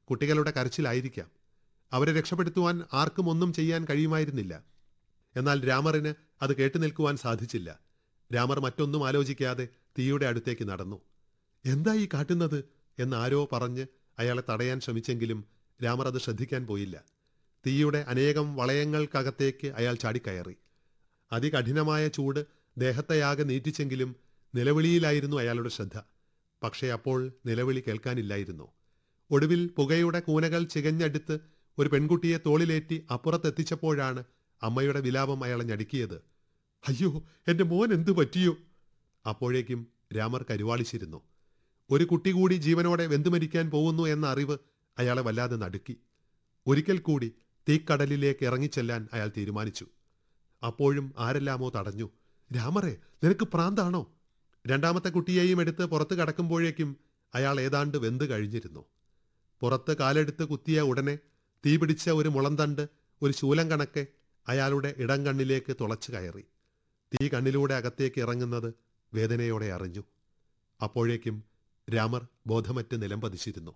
കുട്ടികളുടെ കരച്ചിലായിരിക്കാം അവരെ രക്ഷപ്പെടുത്തുവാൻ ആർക്കും ഒന്നും ചെയ്യാൻ കഴിയുമായിരുന്നില്ല എന്നാൽ രാമറിന് അത് കേട്ടു നിൽക്കുവാൻ സാധിച്ചില്ല രാമർ മറ്റൊന്നും ആലോചിക്കാതെ തീയുടെ അടുത്തേക്ക് നടന്നു എന്താ ഈ കാട്ടുന്നത് എന്ന് ആരോ പറഞ്ഞ് അയാളെ തടയാൻ ശ്രമിച്ചെങ്കിലും രാമർ അത് ശ്രദ്ധിക്കാൻ പോയില്ല തീയുടെ അനേകം വളയങ്ങൾക്കകത്തേക്ക് അയാൾ ചാടിക്കയറി അതികഠിനമായ ചൂട് ദേഹത്തെയാകെ നീറ്റിച്ചെങ്കിലും നിലവിളിയിലായിരുന്നു അയാളുടെ ശ്രദ്ധ പക്ഷേ അപ്പോൾ നിലവിളി കേൾക്കാനില്ലായിരുന്നു ഒടുവിൽ പുകയുടെ കൂനകൾ ചികഞ്ഞടുത്ത് ഒരു പെൺകുട്ടിയെ തോളിലേറ്റി അപ്പുറത്തെത്തിച്ചപ്പോഴാണ് അമ്മയുടെ വിലാപം അയാളെ ഞടുക്കിയത് അയ്യോ എന്റെ മോൻ എന്തു പറ്റിയോ അപ്പോഴേക്കും രാമർ കരുവാളിച്ചിരുന്നു ഒരു കുട്ടി കൂടി ജീവനോടെ വെന്തുമരിക്കാൻ പോകുന്നു എന്ന അറിവ് അയാളെ വല്ലാതെ നടുക്കി ഒരിക്കൽ കൂടി തീക്കടലിലേക്ക് ഇറങ്ങിച്ചെല്ലാൻ അയാൾ തീരുമാനിച്ചു അപ്പോഴും ആരെല്ലാമോ തടഞ്ഞു രാമറെ നിനക്ക് പ്രാന്താണോ രണ്ടാമത്തെ കുട്ടിയെയും എടുത്ത് പുറത്ത് കടക്കുമ്പോഴേക്കും അയാൾ ഏതാണ്ട് വെന്ത് കഴിഞ്ഞിരുന്നു പുറത്ത് കാലെടുത്ത് കുത്തിയ ഉടനെ തീ പിടിച്ച ഒരു മുളന്തണ്ട് ഒരു ശൂലം കണക്കെ അയാളുടെ ഇടം കണ്ണിലേക്ക് തുളച്ചു കയറി തീ കണ്ണിലൂടെ അകത്തേക്ക് ഇറങ്ങുന്നത് വേദനയോടെ അറിഞ്ഞു അപ്പോഴേക്കും രാമർ ബോധമറ്റ് നിലം പതിച്ചിരുന്നു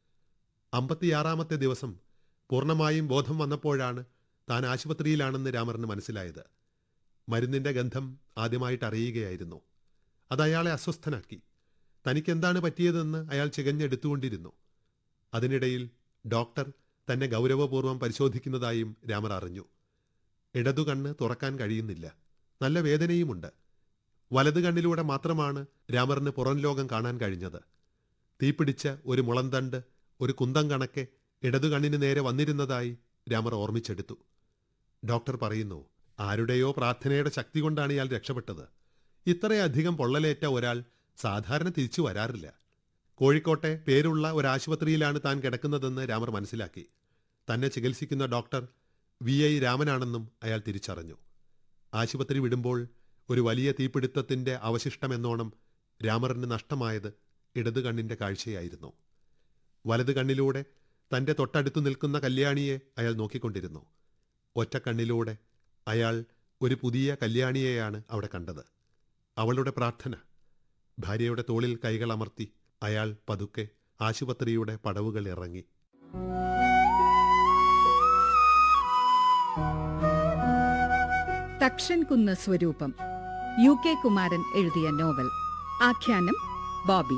അമ്പത്തിയാറാമത്തെ ദിവസം പൂർണ്ണമായും ബോധം വന്നപ്പോഴാണ് താൻ ആശുപത്രിയിലാണെന്ന് രാമറിന് മനസ്സിലായത് മരുന്നിന്റെ ഗന്ധം ആദ്യമായിട്ട് അറിയുകയായിരുന്നു അത് അയാളെ അസ്വസ്ഥനാക്കി തനിക്കെന്താണ് പറ്റിയതെന്ന് അയാൾ ചികഞ്ഞെടുത്തുകൊണ്ടിരുന്നു അതിനിടയിൽ ഡോക്ടർ തന്നെ ഗൗരവപൂർവ്വം പരിശോധിക്കുന്നതായും രാമർ അറിഞ്ഞു ഇടതു കണ്ണ് തുറക്കാൻ കഴിയുന്നില്ല നല്ല വേദനയുമുണ്ട് വലതു കണ്ണിലൂടെ മാത്രമാണ് രാമറിന് പുറം ലോകം കാണാൻ കഴിഞ്ഞത് തീപിടിച്ച ഒരു മുളന്തണ്ട് ഒരു കുന്തം കണക്കെ ഇടതു കണ്ണിന് നേരെ വന്നിരുന്നതായി രാമർ ഓർമ്മിച്ചെടുത്തു ഡോക്ടർ പറയുന്നു ആരുടെയോ പ്രാർത്ഥനയുടെ ശക്തി കൊണ്ടാണ് ഇയാൾ രക്ഷപ്പെട്ടത് ഇത്രയധികം പൊള്ളലേറ്റ ഒരാൾ സാധാരണ തിരിച്ചു വരാറില്ല കോഴിക്കോട്ടെ പേരുള്ള ഒരു ആശുപത്രിയിലാണ് താൻ കിടക്കുന്നതെന്ന് രാമർ മനസ്സിലാക്കി തന്നെ ചികിത്സിക്കുന്ന ഡോക്ടർ വി ഐ രാമനാണെന്നും അയാൾ തിരിച്ചറിഞ്ഞു ആശുപത്രി വിടുമ്പോൾ ഒരു വലിയ തീപിടുത്തത്തിന്റെ അവശിഷ്ടമെന്നോണം രാമറിന് നഷ്ടമായത് ഇടതു കണ്ണിന്റെ കാഴ്ചയായിരുന്നു വലതു കണ്ണിലൂടെ തന്റെ തൊട്ടടുത്തു നിൽക്കുന്ന കല്യാണിയെ അയാൾ നോക്കിക്കൊണ്ടിരുന്നു ഒറ്റ കണ്ണിലൂടെ അയാൾ ഒരു പുതിയ കല്യാണിയെയാണ് അവിടെ കണ്ടത് അവളുടെ പ്രാർത്ഥന ഭാര്യയുടെ തോളിൽ കൈകൾ അമർത്തി അയാൾ പതുക്കെ ആശുപത്രിയുടെ പടവുകൾ ഇറങ്ങി തക്ഷൻ കുന്ന് സ്വരൂപം യു കെ കുമാരൻ എഴുതിയ നോവൽ ആഖ്യാനം ബോബി